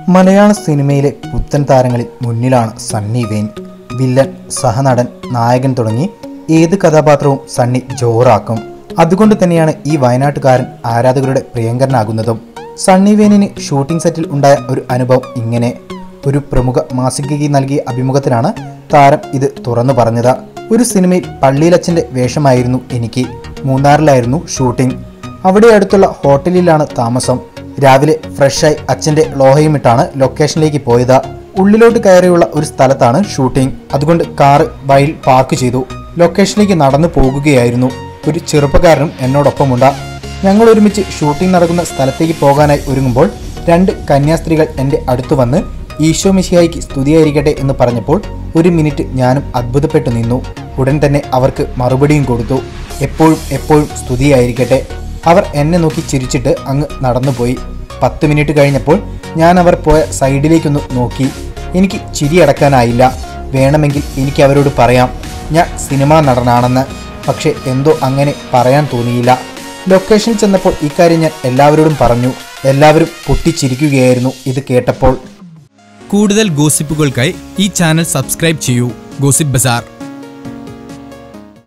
മലയാള സിനിമയിലെ പുത്തൻ താരങ്ങളിൽ മുന്നിലാണ് സണ്ണി വെയിൻ വില്ലൻ സഹനടൻ നായകൻ തുടങ്ങി ഏത് കഥാപാത്രവും സണ്ണി ജോറാക്കും അതുകൊണ്ട് തന്നെയാണ് ഈ വയനാട്ടുകാരൻ ആരാധകരുടെ പ്രിയങ്കരനാകുന്നതും സണ്ണി വെയിനിന് ഷൂട്ടിംഗ് സെറ്റിൽ ഉണ്ടായ ഒരു അനുഭവം ഇങ്ങനെ ഒരു പ്രമുഖ മാസികയ്ക്ക് നൽകിയ അഭിമുഖത്തിലാണ് താരം ഇത് തുറന്നു പറഞ്ഞത് ഒരു സിനിമയിൽ പള്ളിയിലച്ഛൻ്റെ വേഷമായിരുന്നു എനിക്ക് മൂന്നാറിലായിരുന്നു ഷൂട്ടിംഗ് അവിടെ അടുത്തുള്ള ഹോട്ടലിലാണ് താമസം രാവിലെ ഫ്രഷായി അച്ഛൻ്റെ ലോഹയുമിട്ടാണ് ലൊക്കേഷനിലേക്ക് പോയത് ഉള്ളിലോട്ട് കയറിയുള്ള ഒരു സ്ഥലത്താണ് ഷൂട്ടിംഗ് അതുകൊണ്ട് കാറ് വഴിയിൽ പാർക്ക് ചെയ്തു ലൊക്കേഷനിലേക്ക് നടന്നു പോകുകയായിരുന്നു ഒരു ചെറുപ്പക്കാരനും എന്നോടൊപ്പമുണ്ട് ഞങ്ങൾ ഒരുമിച്ച് ഷൂട്ടിംഗ് നടക്കുന്ന സ്ഥലത്തേക്ക് പോകാനായി ഒരുങ്ങുമ്പോൾ രണ്ട് കന്യാസ്ത്രീകൾ എൻ്റെ അടുത്ത് വന്ന് ഈശോ മിശിഹായിക്ക് സ്തുതിയായിരിക്കട്ടെ എന്ന് പറഞ്ഞപ്പോൾ ഒരു മിനിറ്റ് ഞാനും അത്ഭുതപ്പെട്ടു നിന്നു ഉടൻ തന്നെ അവർക്ക് മറുപടിയും കൊടുത്തു എപ്പോഴും എപ്പോഴും സ്തുതിയായിരിക്കട്ടെ അവർ എന്നെ നോക്കി ചിരിച്ചിട്ട് അങ്ങ് നടന്നുപോയി പത്ത് മിനിറ്റ് കഴിഞ്ഞപ്പോൾ ഞാൻ അവർ പോയ സൈഡിലേക്കൊന്ന് നോക്കി എനിക്ക് ചിരി അടക്കാനായില്ല വേണമെങ്കിൽ എനിക്ക് അവരോട് പറയാം ഞാൻ സിനിമാ നടനാണെന്ന് പക്ഷെ എന്തോ അങ്ങനെ പറയാൻ തോന്നിയില്ല ലൊക്കേഷനിൽ ചെന്നപ്പോൾ ഇക്കാര്യം ഞാൻ എല്ലാവരോടും പറഞ്ഞു എല്ലാവരും പൊട്ടിച്ചിരിക്കുകയായിരുന്നു ഇത് കേട്ടപ്പോൾ കൂടുതൽ ഗോസിപ്പുകൾക്കായി ഈ ചാനൽ സബ്സ്ക്രൈബ് ചെയ്യൂ ഗോസിപ്പ് ബസാർ